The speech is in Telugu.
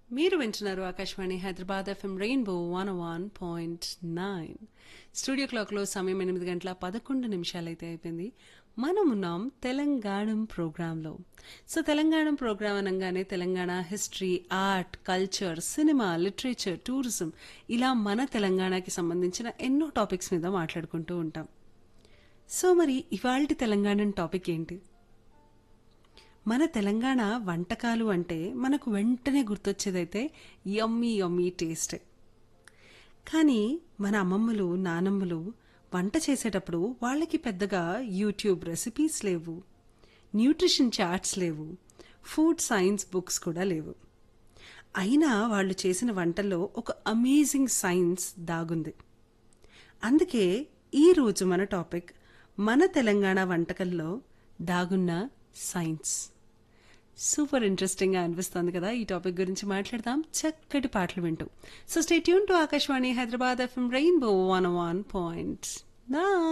మీరు వింటున్నారు Akashvani Hyderabad FM rainbow one one point nine studio క్లాక్లో సమయం ఎనిమిది గంటల పదకొండు నిమిషాలైతే అయిపోయింది మనం ఉన్నాం తెలంగాణం ప్రోగ్రాంలో సో తెలంగాణం ప్రోగ్రాం అనగానే Telangana history art culture cinema literature tourism ఇలా మన తెలంగాణకి సంబంధించిన ఎన్నో టాపిక్స్ మీద మాట్లాడుకుంటూ ఉంటాం సో మరి ఇవాళ తెలంగాణ టాపిక్ ఏంటి మన తెలంగాణ వంటకాలు అంటే మనకు వెంటనే గుర్తొచ్చేదైతే యమ్మీ యమ్మీ టేస్ట్ కానీ మన అమ్మమ్మలు నానమ్మలు వంట చేసేటప్పుడు వాళ్ళకి పెద్దగా యూట్యూబ్ రెసిపీస్ లేవు న్యూట్రిషన్ చార్ట్స్ లేవు ఫుడ్ సైన్స్ బుక్స్ కూడా లేవు అయినా వాళ్ళు చేసిన వంటల్లో ఒక అమేజింగ్ సైన్స్ దాగుంది అందుకే ఈరోజు మన టాపిక్ మన తెలంగాణ వంటకల్లో దాగున్న సైన్స్ సూపర్ ఇంట్రెస్టింగ్ గా అనిపిస్తుంది కదా ఈ టాపిక్ గురించి మాట్లాడదాం చక్కటి పాటలు వింటూ so stay tune to Akashvani Hyderabad FM rainbow one one point నా